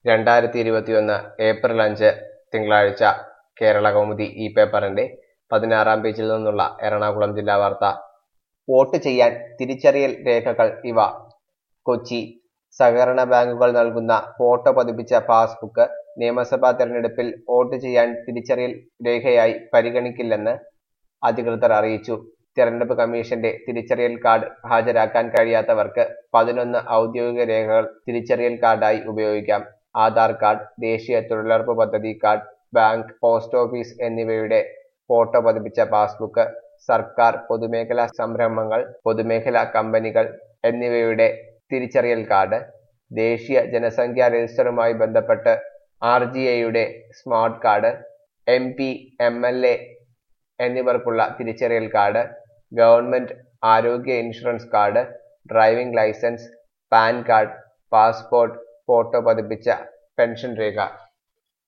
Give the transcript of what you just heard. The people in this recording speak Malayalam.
രണ്ടായിരത്തി ഇരുപത്തിയൊന്ന് ഏപ്രിൽ അഞ്ച് തിങ്കളാഴ്ച കേരള കൗമുദി ഈ പേപ്പറിന്റെ പതിനാറാം പേജിൽ നിന്നുള്ള എറണാകുളം ജില്ലാ വാർത്ത വോട്ട് ചെയ്യാൻ തിരിച്ചറിയൽ രേഖകൾ ഇവ കൊച്ചി സഹകരണ ബാങ്കുകൾ നൽകുന്ന ഫോട്ടോ പതിപ്പിച്ച പാസ്ബുക്ക് നിയമസഭാ തെരഞ്ഞെടുപ്പിൽ വോട്ട് ചെയ്യാൻ തിരിച്ചറിയൽ രേഖയായി പരിഗണിക്കില്ലെന്ന് അധികൃതർ അറിയിച്ചു തെരഞ്ഞെടുപ്പ് കമ്മീഷന്റെ തിരിച്ചറിയൽ കാർഡ് ഹാജരാക്കാൻ കഴിയാത്തവർക്ക് പതിനൊന്ന് ഔദ്യോഗിക രേഖകൾ തിരിച്ചറിയൽ കാർഡായി ഉപയോഗിക്കാം ആധാർ കാർഡ് ദേശീയ തൊഴിലുറപ്പ് പദ്ധതി കാർഡ് ബാങ്ക് പോസ്റ്റ് ഓഫീസ് എന്നിവയുടെ ഫോട്ടോ പതിപ്പിച്ച പാസ്ബുക്ക് സർക്കാർ പൊതുമേഖലാ സംരംഭങ്ങൾ പൊതുമേഖലാ കമ്പനികൾ എന്നിവയുടെ തിരിച്ചറിയൽ കാർഡ് ദേശീയ ജനസംഖ്യാ രജിസ്റ്ററുമായി ബന്ധപ്പെട്ട് ആർ ജി ഐയുടെ smart card M P M L A എന്നിവർക്കുള്ള തിരിച്ചറിയൽ കാർഡ് ഗവൺമെന്റ് ആരോഗ്യ insurance card driving licence PAN card passport photo പതിപ്പിച്ച പെൻഷൻ രേഖ